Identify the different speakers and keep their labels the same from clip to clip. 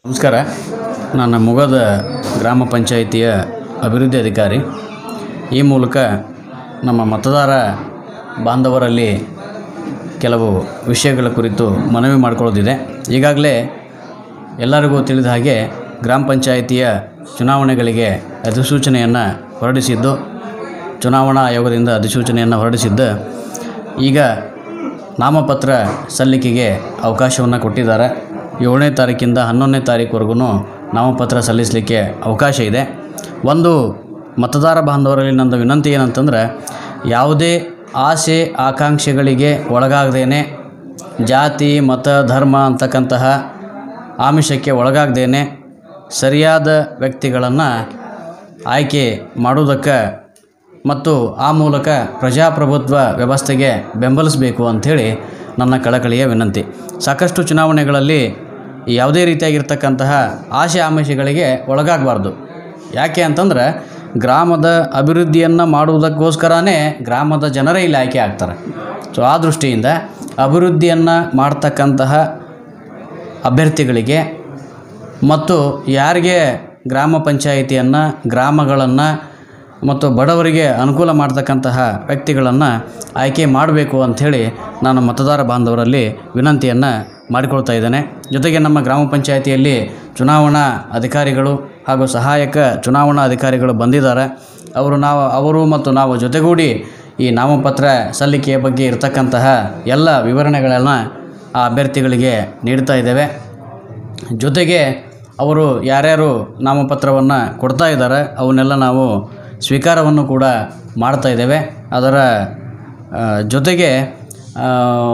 Speaker 1: ನಮಸ್ಕಾರ ನಾನು ಮುಗದ ಗ್ರಾಮ ಪಂಚಾಯಿತಿಯ ಅಭಿವೃದ್ಧಿ ಅಧಿಕಾರಿ ಈ ಮೂಲಕ ನಮ್ಮ ಮತದಾರ ಬಾಂಧವರಲ್ಲಿ ಕೆಲವು ವಿಷಯಗಳ ಕುರಿತು ಮನವಿ ಮಾಡಿಕೊಳ್ಳೋದಿದೆ ಈಗಾಗಲೇ ಎಲ್ಲರಿಗೂ ತಿಳಿದ ಹಾಗೆ ಗ್ರಾಮ ಪಂಚಾಯಿತಿಯ ಚುನಾವಣೆಗಳಿಗೆ ಅಧಿಸೂಚನೆಯನ್ನು ಹೊರಡಿಸಿದ್ದು ಚುನಾವಣಾ ಆಯೋಗದಿಂದ ಅಧಿಸೂಚನೆಯನ್ನು ಹೊರಡಿಸಿದ್ದು ಈಗ ನಾಮಪತ್ರ ಸಲ್ಲಿಕೆಗೆ ಅವಕಾಶವನ್ನು ಕೊಟ್ಟಿದ್ದಾರೆ ಏಳನೇ ತಾರೀಕಿಂದ ಹನ್ನೊಂದನೇ ತಾರೀಕುವರೆಗೂ ನಾಮಪತ್ರ ಸಲ್ಲಿಸಲಿಕ್ಕೆ ಅವಕಾಶ ಇದೆ ಒಂದು ಮತದಾರ ಬಾಂಧವರಲ್ಲಿ ನನ್ನ ವಿನಂತಿ ಏನಂತಂದ್ರೆ ಯಾವುದೇ ಆಸೆ ಆಕಾಂಕ್ಷೆಗಳಿಗೆ ಒಳಗಾಗದೇನೆ ಜಾತಿ ಮತ ಧರ್ಮ ಅಂತಕ್ಕಂತಹ ಆಮಿಷಕ್ಕೆ ಒಳಗಾಗದೇನೆ ಸರಿಯಾದ ವ್ಯಕ್ತಿಗಳನ್ನು ಆಯ್ಕೆ ಮಾಡುವುದಕ್ಕೆ ಮತ್ತು ಆ ಮೂಲಕ ಪ್ರಜಾಪ್ರಭುತ್ವ ವ್ಯವಸ್ಥೆಗೆ ಬೆಂಬಲಿಸಬೇಕು ಅಂಥೇಳಿ ನನ್ನ ಕಳಕಳಿಯ ವಿನಂತಿ ಸಾಕಷ್ಟು ಚುನಾವಣೆಗಳಲ್ಲಿ ಯಾವುದೇ ರೀತಿಯಾಗಿರ್ತಕ್ಕಂತಹ ಆಶೆ ಆಮಿಷಗಳಿಗೆ ಒಳಗಾಗಬಾರ್ದು ಯಾಕೆ ಅಂತಂದ್ರೆ ಗ್ರಾಮದ ಅಭಿವೃದ್ಧಿಯನ್ನು ಮಾಡುವುದಕ್ಕೋಸ್ಕರನೇ ಗ್ರಾಮದ ಜನರೇ ಇಲ್ಲಿ ಆಯ್ಕೆ ಆಗ್ತಾರೆ ಸೊ ಆ ದೃಷ್ಟಿಯಿಂದ ಅಭಿವೃದ್ಧಿಯನ್ನು ಮಾಡ್ತಕ್ಕಂತಹ ಅಭ್ಯರ್ಥಿಗಳಿಗೆ ಮತ್ತು ಯಾರಿಗೆ ಗ್ರಾಮ ಪಂಚಾಯಿತಿಯನ್ನು ಗ್ರಾಮಗಳನ್ನು ಮತ್ತು ಬಡವರಿಗೆ ಅನುಕೂಲ ಮಾಡ್ತಕ್ಕಂತಹ ವ್ಯಕ್ತಿಗಳನ್ನು ಆಯ್ಕೆ ಮಾಡಬೇಕು ಅಂಥೇಳಿ ನಾನು ಮತದಾರ ಬಾಂಧವರಲ್ಲಿ ವಿನಂತಿಯನ್ನು ಮಾಡಿಕೊಳ್ತಾ ಇದ್ದೇನೆ ಜೊತೆಗೆ ನಮ್ಮ ಗ್ರಾಮ ಪಂಚಾಯಿತಿಯಲ್ಲಿ ಚುನಾವಣಾ ಅಧಿಕಾರಿಗಳು ಹಾಗೂ ಸಹಾಯಕ ಚುನಾವಣಾ ಅಧಿಕಾರಿಗಳು ಬಂದಿದ್ದಾರೆ ಅವರು ನಾವು ಅವರು ಮತ್ತು ನಾವು ಜೊತೆಗೂಡಿ ಈ ನಾಮಪತ್ರ ಸಲ್ಲಿಕೆಯ ಬಗ್ಗೆ ಇರತಕ್ಕಂತಹ ಎಲ್ಲ ವಿವರಣೆಗಳನ್ನು ಆ ಅಭ್ಯರ್ಥಿಗಳಿಗೆ ನೀಡ್ತಾ ಇದ್ದೇವೆ ಜೊತೆಗೆ ಅವರು ಯಾರ್ಯಾರು ನಾಮಪತ್ರವನ್ನು ಕೊಡ್ತಾ ಇದ್ದಾರೆ ಅವನ್ನೆಲ್ಲ ನಾವು ಸ್ವೀಕಾರವನ್ನು ಕೂಡ ಮಾಡ್ತಾ ಇದ್ದೇವೆ ಅದರ ಆ, ಜೊತೆಗೆ ಆ,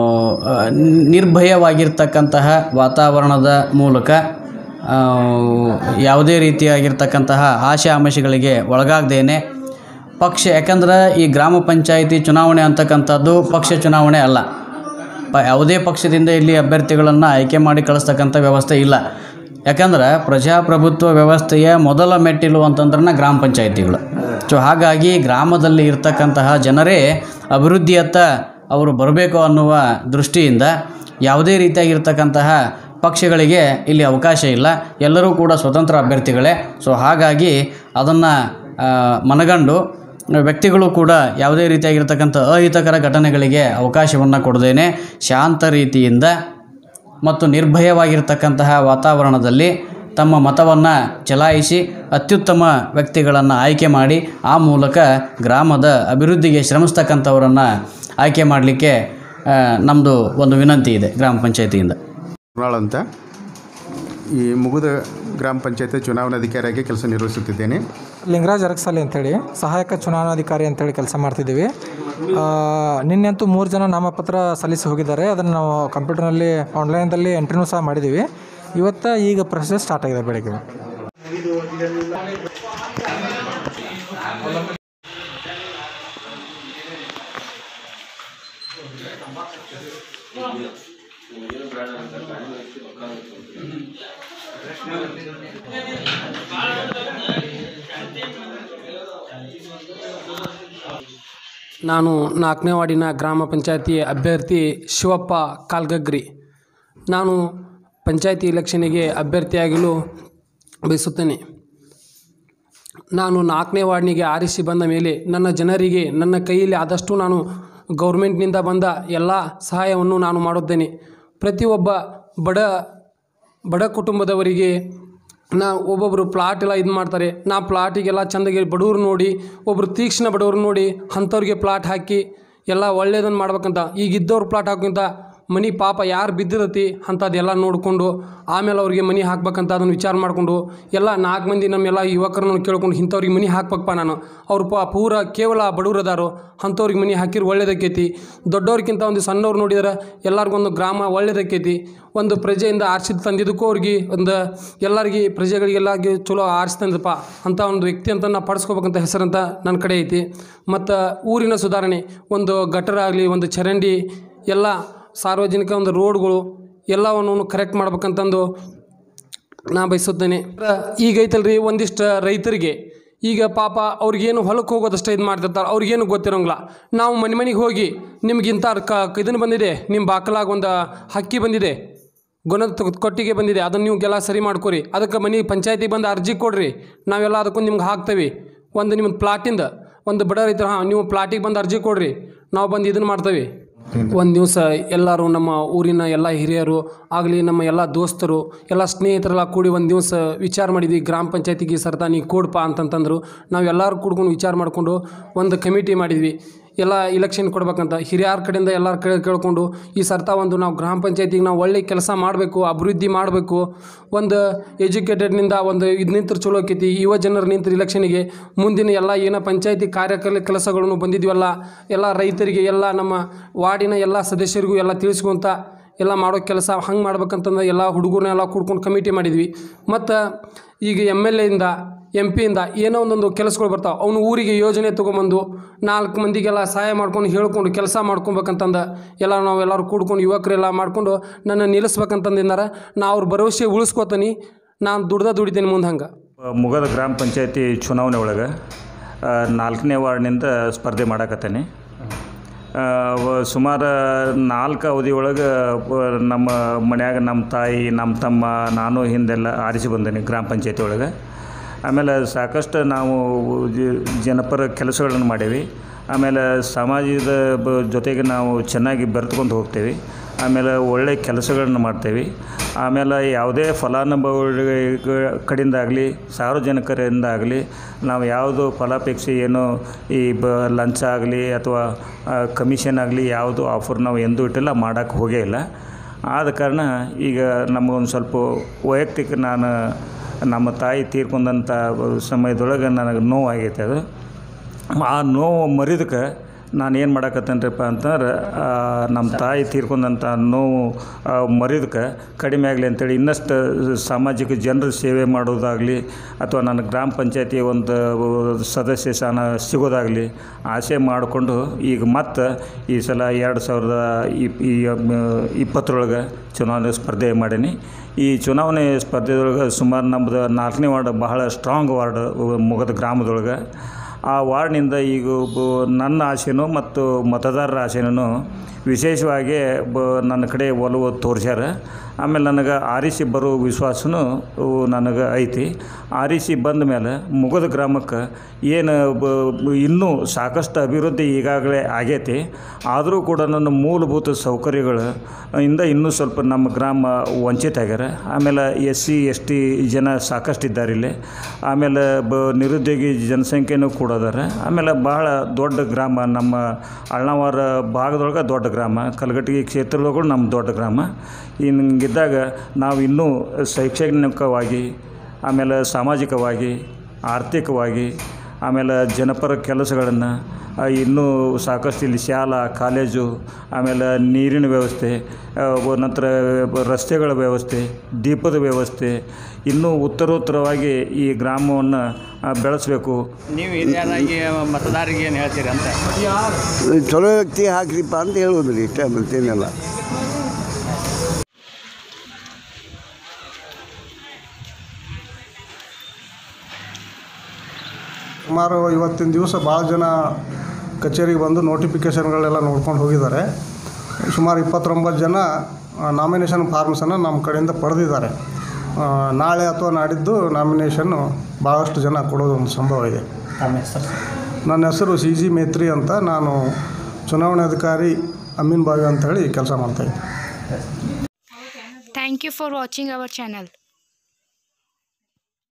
Speaker 1: ನಿರ್ಭಯವಾಗಿರ್ತಕ್ಕಂತಹ ವಾತಾವರಣದ ಮೂಲಕ ಆ, ಯಾವುದೇ ರೀತಿಯಾಗಿರ್ತಕ್ಕಂತಹ ಆಶೆ ಆಮಿಷಗಳಿಗೆ ಒಳಗಾಗದೇನೆ ಪಕ್ಷ ಯಾಕಂದ್ರೆ ಈ ಗ್ರಾಮ ಪಂಚಾಯಿತಿ ಚುನಾವಣೆ ಅಂತಕ್ಕಂಥದ್ದು ಪಕ್ಷ ಚುನಾವಣೆ ಅಲ್ಲ ಪ ಯಾವುದೇ ಪಕ್ಷದಿಂದ ಇಲ್ಲಿ ಅಭ್ಯರ್ಥಿಗಳನ್ನು ಆಯ್ಕೆ ಮಾಡಿ ಕಳಿಸ್ತಕ್ಕಂಥ ವ್ಯವಸ್ಥೆ ಇಲ್ಲ ಯಾಕಂದ್ರೆ ಪ್ರಜಾಪ್ರಭುತ್ವ ವ್ಯವಸ್ಥೆಯ ಮೊದಲ ಮೆಟ್ಟಿಲು ಅಂತಂದ್ರೆ ಗ್ರಾಮ ಪಂಚಾಯಿತಿಗಳು ಸೊ ಹಾಗಾಗಿ ಗ್ರಾಮದಲ್ಲಿ ಇರ್ತಕ್ಕಂತಹ ಜನರೇ ಅಭಿವೃದ್ಧಿಯತ್ತ ಅವರು ಬರಬೇಕು ಅನ್ನುವ ದೃಷ್ಟಿಯಿಂದ ಯಾವುದೇ ರೀತಿಯಾಗಿರ್ತಕ್ಕಂತಹ ಪಕ್ಷಗಳಿಗೆ ಇಲ್ಲಿ ಅವಕಾಶ ಇಲ್ಲ ಎಲ್ಲರೂ ಕೂಡ ಸ್ವತಂತ್ರ ಅಭ್ಯರ್ಥಿಗಳೇ ಸೊ ಹಾಗಾಗಿ ಅದನ್ನು ಮನಗಂಡು ವ್ಯಕ್ತಿಗಳು ಕೂಡ ಯಾವುದೇ ರೀತಿಯಾಗಿರ್ತಕ್ಕಂಥ ಅಹಿತಕರ ಘಟನೆಗಳಿಗೆ ಅವಕಾಶವನ್ನು ಕೊಡದೇನೆ ಶಾಂತ ರೀತಿಯಿಂದ ಮತ್ತು ನಿರ್ಭಯವಾಗಿರ್ತಕ್ಕಂತಹ ವಾತಾವರಣದಲ್ಲಿ ತಮ್ಮ ಮತವನ್ನು ಚಲಾಯಿಸಿ ಅತ್ಯುತ್ತಮ ವ್ಯಕ್ತಿಗಳನ್ನು ಆಯ್ಕೆ ಮಾಡಿ ಆ ಮೂಲಕ ಗ್ರಾಮದ ಅಭಿವೃದ್ಧಿಗೆ ಶ್ರಮಿಸ್ತಕ್ಕಂಥವರನ್ನು ಆಯ್ಕೆ ಮಾಡಲಿಕ್ಕೆ ನಮ್ಮದು ಒಂದು ವಿನಂತಿ ಇದೆ ಗ್ರಾಮ ಪಂಚಾಯತಿಯಿಂದ
Speaker 2: ಕುರ್ನಾಳ್ ಅಂತ ಈ ಮುಗಿದ ಗ್ರಾಮ ಪಂಚಾಯತ್ ಚುನಾವಣಾಧಿಕಾರಿಯಾಗಿ ಕೆಲಸ ನಿರ್ವಹಿಸುತ್ತಿದ್ದೇನೆ
Speaker 3: ಲಿಂಗರಾಜ್ ಅರಕ್ಸಾಲಿ ಅಂತೇಳಿ ಸಹಾಯಕ ಚುನಾವಣಾಧಿಕಾರಿ ಅಂತೇಳಿ ಕೆಲಸ ಮಾಡ್ತಿದ್ದೀವಿ ಆ, ನಿನ್ನೆಂತೂ ಮೂರು ಜನ ನಾಮಪತ್ರ ಸಲ್ಲಿಸಿ ಹೋಗಿದ್ದಾರೆ ಅದನ್ನು ನಾವು ಕಂಪ್ಯೂಟರ್ನಲ್ಲಿ ಆನ್ಲೈನ್ದಲ್ಲಿ ಎಂಟ್ರಿನೂ ಸಹ ಮಾಡಿದ್ದೀವಿ ಇವತ್ತು ಈಗ ಪ್ರೊಸೆಸ್ ಸ್ಟಾರ್ಟ್ ಆಗಿದೆ ಬೆಳಗ್ಗೆ
Speaker 4: ನಾನು ನಾಲ್ಕನೇ ವಾರ್ಡಿನ ಗ್ರಾಮ ಪಂಚಾಯತಿ ಅಭ್ಯರ್ಥಿ ಶಿವಪ್ಪ ಕಾಲ್ಗಗ್ರಿ ನಾನು ಪಂಚಾಯತಿ ಇಲೆಕ್ಷನಿಗೆ ಅಭ್ಯರ್ಥಿಯಾಗಲು ಬಯಸುತ್ತೇನೆ ನಾನು ನಾಲ್ಕನೇ ವಾರ್ಡ್ನಿಗೆ ಆರಿಸಿ ಬಂದ ಮೇಲೆ ನನ್ನ ಜನರಿಗೆ ನನ್ನ ಕೈಯಲ್ಲಿ ಆದಷ್ಟು ನಾನು ಗೌರ್ಮೆಂಟ್ನಿಂದ ಬಂದ ಎಲ್ಲ ಸಹಾಯವನ್ನು ನಾನು ಮಾಡುತ್ತೇನೆ ಪ್ರತಿಯೊಬ್ಬ ಬಡ ಬಡ ಕುಟುಂಬದವರಿಗೆ ನಾ ಒಬ್ಬೊಬ್ಬರು ಪ್ಲಾಟ್ ಎಲ್ಲ ಇದು ಮಾಡ್ತಾರೆ ನಾ ಪ್ಲಾಟಿಗೆಲ್ಲ ಚಂದಾಗಿ ಬಡವ್ರು ನೋಡಿ ಒಬ್ಬರು ತೀಕ್ಷ್ಣ ಬಡವ್ರು ನೋಡಿ ಅಂಥವ್ರಿಗೆ ಪ್ಲಾಟ್ ಹಾಕಿ ಎಲ್ಲ ಒಳ್ಳೇದನ್ನು ಮಾಡ್ಬೇಕಂತ ಈಗ ಇದ್ದವ್ರು ಪ್ಲಾಟ್ ಹಾಕೋಂತ ಮನಿ ಪಾಪ ಯಾರು ಬಿದ್ದಿರತಿ ಅಂಥದ್ದೆಲ್ಲ ನೋಡಿಕೊಂಡು ಆಮೇಲೆ ಅವ್ರಿಗೆ ಮನಿ ಹಾಕ್ಬೇಕಂತ ಅದನ್ನು ವಿಚಾರ ಮಾಡಿಕೊಂಡು ಎಲ್ಲ ನಾಲ್ಕು ಮಂದಿ ನಮ್ಮೆಲ್ಲ ಯುವಕರನ್ನು ಕೇಳ್ಕೊಂಡು ಇಂಥವ್ರಿಗೆ ಮನಿ ಹಾಕ್ಬೇಕಪ್ಪ ನಾನು ಅವ್ರು ಪ ಪೂರ ಕೇವಲ ಬಡವ್ರು ಅದಾರು ಅಂಥವ್ರಿಗೆ ಮನಿ ಹಾಕಿದ್ರೆ ಒಳ್ಳೇದಕ್ಕೈತಿ ದೊಡ್ಡವ್ರಿಗಿಂತ ಒಂದು ಸಣ್ಣವ್ರು ನೋಡಿದ್ರೆ ಎಲ್ಲರಿಗೊಂದು ಗ್ರಾಮ ಒಳ್ಳೇದಕ್ಕೈತಿ ಒಂದು ಪ್ರಜೆಯಿಂದ ಆರಿಸಿದ ತಂದಿದ್ದಕ್ಕೂ ಅವ್ರಿಗೆ ಒಂದು ಎಲ್ಲರಿಗೆ ಪ್ರಜೆಗಳಿಗೆಲ್ಲರಿಗೆ ಚಲೋ ಆರಿಸಿ ತಂದಪ್ಪ ಅಂಥ ಒಂದು ವ್ಯಕ್ತಿ ಅಂತ ನಾ ಪಡಿಸ್ಕೋಬೇಕಂತ ಹೆಸರಂತ ನನ್ನ ಕಡೆ ಐತಿ ಮತ್ತು ಊರಿನ ಸುಧಾರಣೆ ಒಂದು ಗಟರ ಆಗಲಿ ಒಂದು ಚರಂಡಿ ಎಲ್ಲ ಸಾರ್ವಜನಿಕ ಒಂದು ರೋಡ್ಗಳು ಎಲ್ಲವನ್ನು ಕರೆಕ್ಟ್ ಮಾಡ್ಬೇಕಂತಂದು ನಾ ಬಯಸುತ್ತೇನೆ ಈಗ ಐತಲ್ರಿ ಒಂದಿಷ್ಟು ರೈತರಿಗೆ ಈಗ ಪಾಪ ಅವ್ರಿಗೇನು ಹೊಲಕ್ಕೆ ಹೋಗೋದಷ್ಟೇ ಇದು ಮಾಡ್ತಿರ್ತಾರೆ ಅವ್ರಿಗೇನು ಗೊತ್ತಿರೋಂಗಿಲ್ಲ ನಾವು ಮನೆ ಮನೆಗೆ ಹೋಗಿ ನಿಮ್ಗೆ ಇಂಥ ಕ ಇದನ್ನು ಬಂದಿದೆ ನಿಮ್ಮ ಬಾಕಲಾಗ ಒಂದು ಹಕ್ಕಿ ಬಂದಿದೆ ಗುಣ ಕೊಟ್ಟಿಗೆ ಬಂದಿದೆ ಅದನ್ನು ನೀವು ಎಲ್ಲ ಸರಿ ಮಾಡ್ಕೊರಿ ಅದಕ್ಕೆ ಮನೆ ಪಂಚಾಯತಿಗೆ ಬಂದು ಅರ್ಜಿ ಕೊಡ್ರಿ ನಾವೆಲ್ಲ ಅದಕ್ಕೊಂದು ನಿಮ್ಗೆ ಹಾಕ್ತೇವೆ ಒಂದು ನಿಮ್ಮ ಪ್ಲಾಟಿಂದ ಒಂದು ಬಡ ರೈತರು ಹಾಂ ನೀವು ಪ್ಲಾಟಿಗೆ ಬಂದು ಅರ್ಜಿ ಕೊಡ್ರಿ ನಾವು ಬಂದು ಇದನ್ನು ಮಾಡ್ತೇವೆ ಒಂದು ದಿವಸ ಎಲ್ಲರೂ ನಮ್ಮ ಊರಿನ ಎಲ್ಲ ಹಿರಿಯರು ಆಗಲಿ ನಮ್ಮ ಎಲ್ಲ ದೋಸ್ತರು ಎಲ್ಲ ಸ್ನೇಹಿತರೆಲ್ಲ ಕೂಡಿ ಒಂದು ದಿವಸ ವಿಚಾರ ಮಾಡಿದ್ವಿ ಗ್ರಾಮ ಪಂಚಾಯತಿಗೆ ಸರ್ತಾ ನೀ ಕೊಡಪ್ಪ ಅಂತಂತಂದರು ನಾವು ಎಲ್ಲರೂ ಕೂಡ್ಕೊಂಡು ವಿಚಾರ ಮಾಡಿಕೊಂಡು ಒಂದು ಕಮಿಟಿ ಮಾಡಿದ್ವಿ ಎಲ್ಲ ಇಲೆಕ್ಷನ್ ಕೊಡ್ಬೇಕಂತ ಹಿರಿಯರ ಕಡೆಯಿಂದ ಎಲ್ಲರ ಕಡೆ ಕೇಳ್ಕೊಂಡು ಈ ಸರ್ತಾ ಒಂದು ನಾವು ಗ್ರಾಮ ಪಂಚಾಯತಿಗೆ ನಾವು ಒಳ್ಳೆ ಕೆಲಸ ಮಾಡಬೇಕು ಅಭಿವೃದ್ಧಿ ಮಾಡಬೇಕು ಒಂದು ಎಜುಕೇಟೆಡ್ನಿಂದ ಒಂದು ಇದು ನಿಂತ್ರೆ ಚಲೋ ಆಕೈತಿ ಯುವ ಜನರು ನಿಂತ್ರೆ ಇಲೆಕ್ಷನಿಗೆ ಮುಂದಿನ ಎಲ್ಲ ಏನೋ ಪಂಚಾಯತಿ ಕಾರ್ಯಕಲ ಕೆಲಸಗಳನ್ನು ಬಂದಿದ್ವಲ್ಲ ಎಲ್ಲ ರೈತರಿಗೆ ಎಲ್ಲ ನಮ್ಮ ವಾರ್ಡಿನ ಎಲ್ಲ ಸದಸ್ಯರಿಗೂ ಎಲ್ಲ ತಿಳಿಸ್ಕೊಂತ ಎಲ್ಲ ಮಾಡೋ ಕೆಲಸ ಹಂಗೆ ಮಾಡ್ಬೇಕಂತಂದು ಎಲ್ಲ ಹುಡುಗರನ್ನ ಎಲ್ಲ ಕೂಡ್ಕೊಂಡು ಕಮಿಟಿ ಮಾಡಿದ್ವಿ ಮತ್ತು ಈಗ ಎಮ್ ಎಲ್ ಎಯಿಂದ ಎಂ ಪಿಯಿಂದ ಏನೋ ಒಂದೊಂದು ಕೆಲಸಗಳು ಬರ್ತಾವೆ ಅವನು ಊರಿಗೆ ಯೋಜನೆ ತೊಗೊಂಬಂದು ನಾಲ್ಕು ಮಂದಿಗೆಲ್ಲ ಸಹಾಯ ಮಾಡ್ಕೊಂಡು ಹೇಳ್ಕೊಂಡು ಕೆಲಸ ಮಾಡ್ಕೊಬೇಕಂತಂದ ಎಲ್ಲ ನಾವು ಎಲ್ಲರೂ ಕೂಡ್ಕೊಂಡು ಯುವಕರೆಲ್ಲ ಮಾಡ್ಕೊಂಡು ನನ್ನ ನಿಲ್ಲಿಸ್ಬೇಕಂತಂದಿದ್ದಾರೆ ನಾ ಅವ್ರ ಭರವಸೆ ಉಳಿಸ್ಕೋತೀನಿ ನಾನು ದುಡ್ದ ದುಡಿತೀನಿ ಮುಂದೆ ಹಂಗೆ
Speaker 5: ಮುಗದ ಗ್ರಾಮ ಪಂಚಾಯತಿ ಚುನಾವಣೆ ಒಳಗೆ ನಾಲ್ಕನೇ ವಾರ್ಡ್ನಿಂದ ಸ್ಪರ್ಧೆ ಮಾಡಕತ್ತೇನೆ ಸುಮಾರು ನಾಲ್ಕು ಅವಧಿ ಒಳಗೆ ನಮ್ಮ ಮನ್ಯಾಗ ನಮ್ಮ ತಾಯಿ ನಮ್ಮ ತಮ್ಮ ನಾನು ಹಿಂದೆಲ್ಲ ಆರಿಸಿ ಬಂದೇನೆ ಗ್ರಾಮ ಪಂಚಾಯತಿ ಒಳಗೆ ಆಮೇಲೆ ಸಾಕಷ್ಟು ನಾವು ಜ- ಜನಪರ ಕೆಲಸಗಳನ್ನು ಮಾಡೇವಿ ಆಮೇಲೆ ಸಮಾಜದ ಬ- ಜೊತೆಗೆ ನಾವು ಚೆನ್ನಾಗಿ ಬೆರೆತ್ಕೊಂಡು ಹೋಗ್ತೇವೆ ಆಮೇಲೆ ಒಳ್ಳೆಯ ಕೆಲಸಗಳನ್ನು ಮಾಡ್ತೇವೆ ಆಮೇಲೆ ಯಾವುದೇ ಫಲಾನುಭವಿಗಳ ಕಡೆಯಿಂದ ಆಗಲಿ ಸಾರ್ವಜನಿಕರಿಂದ ಆಗಲಿ ನಾವು ಯಾವುದು ಫಲಾಪೇಕ್ಷೆ ಏನು ಈ ಬ ಲಂಚ ಆಗಲಿ ಅಥವಾ ಕಮಿಷನ್ ಆಗಲಿ ಯಾವುದು ಆಫರ್ ನಾವು ಎಂದೂ ಇಟ್ಟಿಲ್ಲ ಮಾಡೋಕ್ಕೆ ಹೋಗೇ ಇಲ್ಲ ಆದ ಕಾರಣ ಈಗ ನಮಗೊಂದು ಸ್ವಲ್ಪ ವೈಯಕ್ತಿಕ ನಾನು ನಮ್ಮ ತಾಯಿ ತೀರ್ಕೊಂಡಂಥ ಸಮಯದೊಳಗೆ ನನಗೆ ನೋವಾಗೈತೆ ಅದು ಆ ನೋವು ಮರಿದಕ್ಕೆ ನಾನು ಏನು ಮಾಡಕತ್ತೇನ್ರಿಪ್ಪ ಅಂತಂದ್ರೆ ಆ, ನಮ್ಮ ತಾಯಿ ತೀರ್ಕೊಂಡಂಥ ನೋವು ಆ, ಮರಿದಕ್ಕೆ ಕಡಿಮೆ ಆಗಲಿ ಅಂತೇಳಿ ಇನ್ನಷ್ಟು ಸಾಮಾಜಿಕ ಜನರ ಸೇವೆ ಮಾಡೋದಾಗಲಿ ಅಥವಾ ನನ್ನ ಗ್ರಾಮ ಪಂಚಾಯತಿ ಒಂದು ಸದಸ್ಯ ಸ್ಥಾನ ಸಿಗೋದಾಗಲಿ ಆಸೆ ಮಾಡಿಕೊಂಡು ಈಗ ಮತ್ತೆ ಈ ಸಲ ಎರಡು ಸಾವಿರದ ಇಪ್ ಈ ಇಪ್ಪತ್ತರೊಳಗೆ ಚುನಾವಣೆ ಸ್ಪರ್ಧೆ ಮಾಡೀನಿ ಈ ಚುನಾವಣೆ ಸ್ಪರ್ಧೆದೊಳಗೆ ಸುಮಾರು ನಮ್ಮದು ನಾಲ್ಕನೇ ವಾರ್ಡ್ ಬಹಳ ಸ್ಟ್ರಾಂಗ್ ವಾರ್ಡ್ ಮುಗದ ಗ್ರಾಮದೊಳಗೆ ಆ ವಾರ್ಡ್ನಿಂದ ಈಗ ಬ- ನನ್ನ ಆಸೆನೂ ಮತ್ತು ಮತದಾರರ ಆಸೆನೂ ವಿಶೇಷವಾಗಿ ಬ ನನ್ನ ಕಡೆ ಒಲವು ತೋರ್ಸ್ಯಾರ ಆಮೇಲೆ ನನಗೆ ಆರಿಸಿ ಬರೋ ವಿಶ್ವಾಸನೂ ಅವು ನನಗೆ ಐತಿ ಆರಿಸಿ ಬಂದ ಮೇಲೆ ಮುಗದ ಗ್ರಾಮಕ್ಕೆ ಏನು ಬ ಬ- ಇನ್ನೂ ಸಾಕಷ್ಟು ಅಭಿವೃದ್ಧಿ ಈಗಾಗಲೇ ಆಗೈತಿ ಆದರೂ ಕೂಡ ನನ್ನ ಮೂಲಭೂತ ಸೌಕರ್ಯಗಳು ಇಂದ ಇನ್ನೂ ಸ್ವಲ್ಪ ನಮ್ಮ ಗ್ರಾಮ ವಂಚಿತ ಆಗ್ಯಾರ ಆಮೇಲೆ ಎಸ್ ಸಿ ಎಸ್ ಟಿ ಜನ ಸಾಕಷ್ಟು ಇದ್ದಾರೆ ಇಲ್ಲಿ ಆಮೇಲೆ ಬ ನಿರುದ್ಯೋಗಿ ಜನಸಂಖ್ಯೆನೂ ಕೂಡ ಅದಾರ ಆಮೇಲೆ ಭಾಳ ದೊಡ್ಡ ಗ್ರಾಮ ನಮ್ಮ ಅಳ್ನಾವರ ಭಾಗದೊಳಗೆ ದೊಡ್ಡ ಗ್ರಾಮ ಕಲಘಟಗಿ ಕ್ಷೇತ್ರದೊಳಗೂ ನಮ್ಮ ದೊಡ್ಡ ಗ್ರಾಮ ಹಿಂಗಿದ್ದಾಗ ನಾವು ಇನ್ನೂ ಶೈಕ್ಷಣಿಕವಾಗಿ ಆಮೇಲೆ ಸಾಮಾಜಿಕವಾಗಿ ಆರ್ಥಿಕವಾಗಿ ಆಮೇಲೆ ಜನಪರ ಕೆಲಸಗಳನ್ನು ಆ, ಇನ್ನೂ ಸಾಕಷ್ಟು ಇಲ್ಲಿ ಶಾಲಾ ಕಾಲೇಜು ಆಮೇಲೆ ನೀರಿನ ವ್ಯವಸ್ಥೆ ಆ, ವ- ನಂತರ ರಸ್ತೆಗಳ ವ್ಯವಸ್ಥೆ ದೀಪದ ವ್ಯವಸ್ಥೆ ಇನ್ನೂ ಉತ್ತರೋತ್ತರವಾಗಿ ಈ ಗ್ರಾಮವನ್ನು ಬೆಳೆಸಬೇಕು
Speaker 1: ನೀವು ಹಿರಿಯರಾಗಿ ಮತದಾರರಿಗೆ ಏನು ಹೇಳ್ತೀರಿ ಅಂತ
Speaker 6: ಚಲೋ ವ್ಯಕ್ತಿ ಹಾಕ್ರಿಪ್ಪ ಅಂತ ಹೇಳೋದು ರೀ ಇಷ್ಟ ಮತ್ತೇನಿಲ್ಲ
Speaker 7: ಸುಮಾರು ಇವತ್ತಿನ ದಿವಸ ಭಾಳ ಜನ ಕಚೇರಿಗೆ ಬಂದು ನೋಟಿಫಿಕೇಷನ್ಗಳೆಲ್ಲ ನೋಡ್ಕೊಂಡು ಹೋಗಿದ್ದಾರೆ ಸುಮಾರು ಇಪ್ಪತ್ತೊಂಬತ್ತು ಜನ ನಾಮಿನೇಷನ್ ಫಾರ್ಮ್ಸನ್ನು ನಮ್ಮ ಕಡೆಯಿಂದ ಪಡೆದಿದ್ದಾರೆ ಆ, ನಾಳೆ ಅಥವಾ ನಾಡಿದ್ದು ನಾಮಿನೇಷನ್ನು ಭಾಳಷ್ಟು ಜನ ಕೊಡೋದು ಒಂದು ಸಂಭವ ಇದೆ ನನ್ನ ಹೆಸರು ಸಿ ಜಿ ಮೇತ್ರಿ ಅಂತ ನಾನು ಚುನಾವಣೆ ಅಧಿಕಾರಿ ಅಮೀನ್ ಬಾವಿ ಅಂತ ಹೇಳಿ ಕೆಲಸ ಮಾಡ್ತಾಯಿದ್ದೆ
Speaker 8: Thank you for watching our channel.